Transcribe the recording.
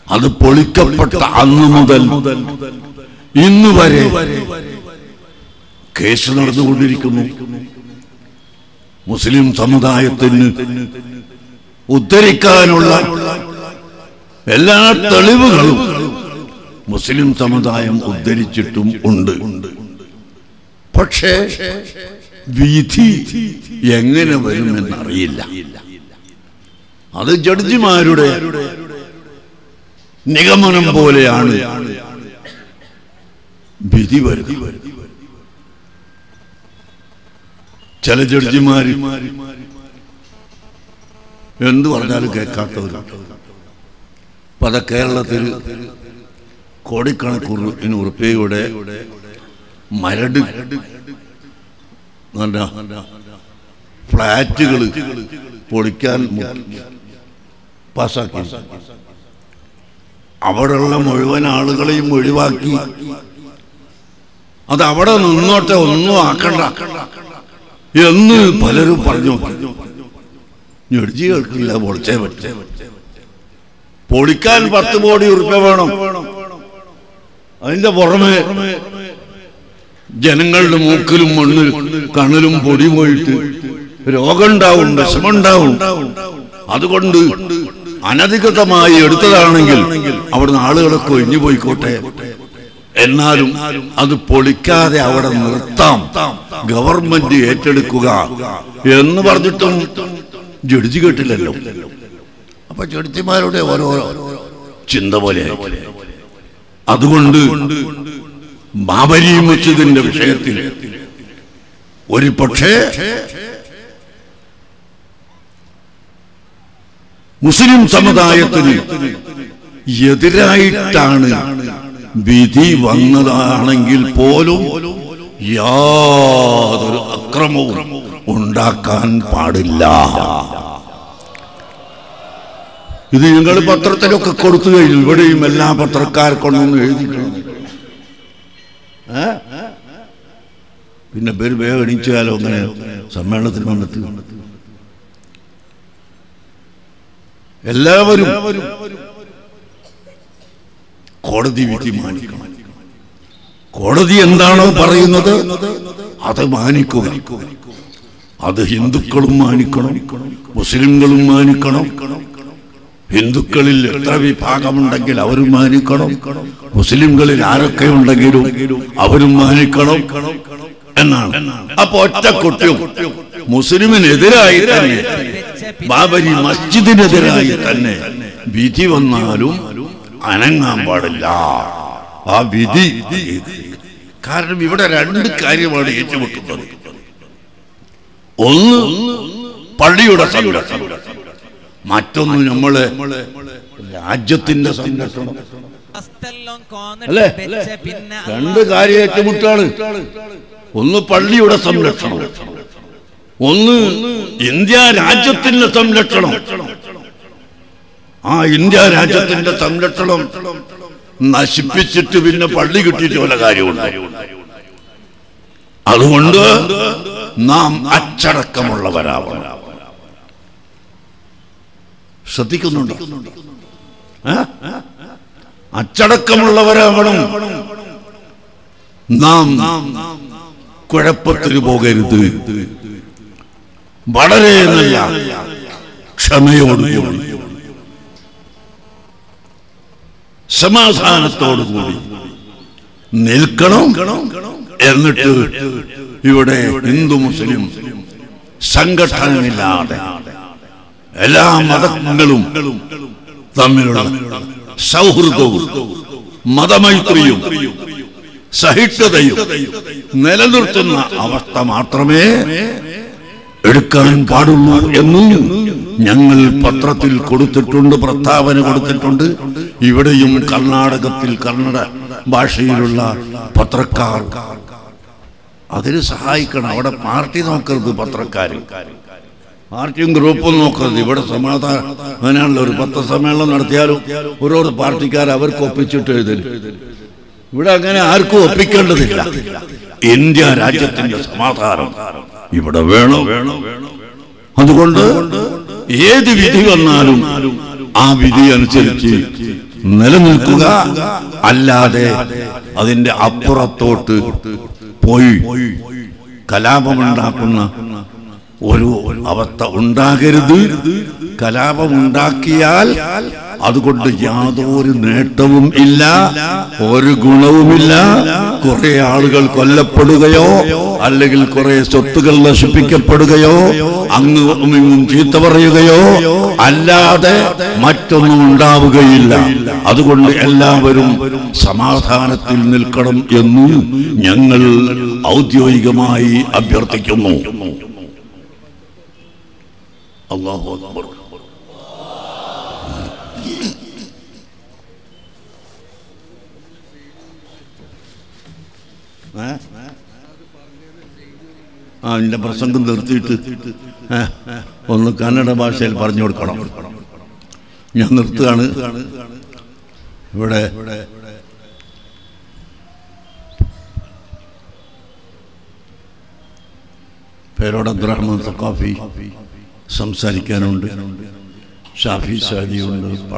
അത് പൊളിക്കപ്പെട്ട അന്ന് മുതൽ ഇന്ന് വരെ കേസ് നടന്നുകൊണ്ടിരിക്കുന്നു മുസ്ലിം സമുദായത്തിന് ഉദ്ധരിക്കാനുള്ള എല്ലാ തെളിവുകളും മുസ്ലിം സമുദായം ഉദ്ധരിച്ചിട്ടും ഉണ്ട് പക്ഷേ വിധി എങ്ങനെ വരുമെന്നറിയില്ല അത് ജഡ്ജിമാരുടെ നിഗമനം പോലെയാണ് വിധി വരുന്നത് ചില ജഡ്ജിമാര് എന്ത് പറഞ്ഞാലും കേൾക്കാത്തവരാണ് പല കേരളത്തിൽ കോടിക്കണക്കിന് ഉറുപ്പയുടെ മരട് നല്ല ഫ്ലാറ്റുകൾ പൊളിക്കാൻ പാസാക്കി അവിടെയുള്ള മുഴുവൻ ആളുകളെയും ഒഴിവാക്കി അത് അവിടെ നിന്നോട്ടെ ഒന്നും ആക്കണ്ട എന്ന് പലരും പറഞ്ഞു ഞെടിജി കേൾക്കില്ല പൊളിച്ചേ പറ്റേ പൊളിക്കാൻ പത്ത് കോടി ഉറുപ്പ്യ വേണം അതിന്റെ പുറമെ ജനങ്ങളുടെ മൂക്കിലും മണ്ണിലും കണ്ണിലും പൊടി പോയിട്ട് രോഗമുണ്ടാവും വിഷമുണ്ടാവും അതുകൊണ്ട് അനധികൃതമായി എടുത്തതാണെങ്കിൽ അവിടുന്ന് ആളുകളൊക്കെ ഒഴിഞ്ഞു പോയിക്കോട്ടെ എന്നാലും അത് പൊളിക്കാതെ അവിടെ നിർത്താം ഗവൺമെന്റ് ഏറ്റെടുക്കുക എന്ന് പറഞ്ഞിട്ടും ജഡ്ജി കേട്ടില്ലല്ലോ അപ്പൊ ജഡ്ജിമാരുടെ ഓരോരോ ചിന്ത പോലെ അതുകൊണ്ട് ബാബരി മസ്ജിദിന്റെ വിഷയത്തിൽ ഒരു പക്ഷേ മുസ്ലിം സമുദായത്തിന് എതിരായിട്ടാണ് വിധി വന്നതാണെങ്കിൽ പോലും യാതൊരു അക്രമവും ഉണ്ടാക്കാൻ പാടില്ല ഇത് നിങ്ങൾ പത്രത്തിലൊക്കെ കൊടുത്തു കഴിഞ്ഞു ഇവിടെയും എല്ലാ പത്രക്കാർക്കൊണ്ടൊന്ന് എഴുതിക്കണം ഏ? പിന്നെ പേര് വേഗം എണീച്ചാലോ അങ്ങനെ സമ്മേളനത്തിന് വന്നിട്ട് എല്ലാവരും കോടതി വിധി മാനിക്കണം കോടതി എന്താണോ പറയുന്നത് അത് മാനിക്കുക അത് ഹിന്ദുക്കളും മാനിക്കണം മുസ്ലിങ്ങളും മാനിക്കണം ഹിന്ദുക്കളിൽ എത്ര വിഭാഗമുണ്ടെങ്കിൽ അവരും മാനിക്കണം മുസ്ലിംകളിൽ ആരൊക്കെ ഉണ്ടെങ്കിലും അവരും മാനിക്കണം എന്നാണ് അപ്പൊ ഒറ്റ കുട്ടിയും മുസ്ലിമിനെതിരായി തന്നെ ബാബരി മസ്ജിദിനെതിരായി തന്നെ വിധി വന്നാലും അനങ്ങാൻ പാടില്ല ആ വിധി കാരണം ഇവിടെ രണ്ട് കാര്യമാണ് ഏറ്റുമുട്ടുന്നത് ഒന്ന് പള്ളിയുടെ സംരക്ഷണം മറ്റൊന്ന് നമ്മള് രാജ്യത്തിന്റെ സംരക്ഷണം അല്ലേ രണ്ട് കാര്യം ഏറ്റുമുട്ടാണ് ഒന്ന് പള്ളിയുടെ സംരക്ഷണം ഒന്ന് ഇന്ത്യ രാജ്യത്തിന്റെ സംരക്ഷണം ആ ഇന്ത്യ രാജ്യത്തിന്റെ സംരക്ഷണം നശിപ്പിച്ചിട്ട് പിന്നെ പള്ളി കിട്ടിയിട്ട് വല്ല കാര്യമുണ്ട് അതുകൊണ്ട് നാം അച്ചടക്കമുള്ളവരാവണം ശ്രദ്ധിക്കുന്നുണ്ടോ ഏ? അച്ചടക്കമുള്ളവരാവണം നാം കുഴപ്പത്തിന് പോകരുത് വളരെ നല്ല ക്ഷമയോടുകൂടി സമാധാനത്തോടുകൂടി നിൽക്കണം എന്നിട്ട് ഇവിടെ ഹിന്ദു മുസ്ലിം സംഘടനമില്ലാതെ എല്ലാ മതങ്ങളും തമ്മിലുള്ള സൗഹൃദവും മതമൈത്രിയും സഹിഷ്ണുതയും നിലനിർത്തുന്ന അവസ്ഥ മാത്രമേ എടുക്കാൻ പാടുള്ളൂ എന്നും ഞങ്ങൾ പത്രത്തിൽ കൊടുത്തിട്ടുണ്ട് പ്രസ്താവന കൊടുത്തിട്ടുണ്ട് ഇവിടെയും കർണാടകത്തിൽ കന്നഡ ഭാഷയിലുള്ള പത്രക്കാർ അതിന് സഹായിക്കണം അവിടെ പാർട്ടി നോക്കരുത് പത്രക്കാർ പാർട്ടിയും ഗ്രൂപ്പും നോക്കരുത് ഇവിടെ സമാധാനം ഒരു പത്രസമ്മേളനം നടത്തിയാലും ഓരോ പാർട്ടിക്കാർ അവർക്ക് ഒപ്പിച്ചിട്ട് എഴുതൽ ഇവിടെ അങ്ങനെ ആർക്കും ഒപ്പിക്കേണ്ടതില്ല ഇന്ത്യ രാജ്യത്തിന്റെ സമാധാനം ഇവിടെ വേണം അതുകൊണ്ട് ഏത് വിധി വന്നാലും ആ വിധി അനുസരിച്ച് നിലനിൽക്കുക അല്ലാതെ അതിന്റെ അപ്പുറത്തോട്ട് പോയി കലാപമുണ്ടാക്കുന്ന ഒരു അവസ്ഥ ഉണ്ടാകരുത് കലാപമുണ്ടാക്കിയാൽ അതുകൊണ്ട് യാതൊരു നേട്ടവും ഇല്ല ഒരു ഗുണവുമില്ല കുറെ ആളുകൾ കൊല്ലപ്പെടുകയോ അല്ലെങ്കിൽ കുറെ സ്വത്തുകൾ നശിപ്പിക്കപ്പെടുകയോ അങ്ങും ഇങ്ങും ചീത്ത പറയുകയോ അല്ലാതെ മറ്റൊന്നും ഉണ്ടാവുകയില്ല അതുകൊണ്ട് എല്ലാവരും സമാധാനത്തിൽ നിൽക്കണം എന്ന് ഞങ്ങൾ ഔദ്യോഗികമായി അഭ്യർത്ഥിക്കുന്നു അള്ളാഹു അക്ബർ ഏ? ആ എന്റെ പ്രസംഗം നിർത്തിയിട്ട് ഏ, ഒന്ന് കന്നഡ ഭാഷയിൽ പറഞ്ഞു കൊടുക്കണം ഞാൻ നിർത്തുകയാണ് ഇവിടെ പേരോട് അബ്ദുറഹ്മാൻ സഖാഫി സംസാരിക്കാനുണ്ട് ഷാഫി സാദിയുണ്ട്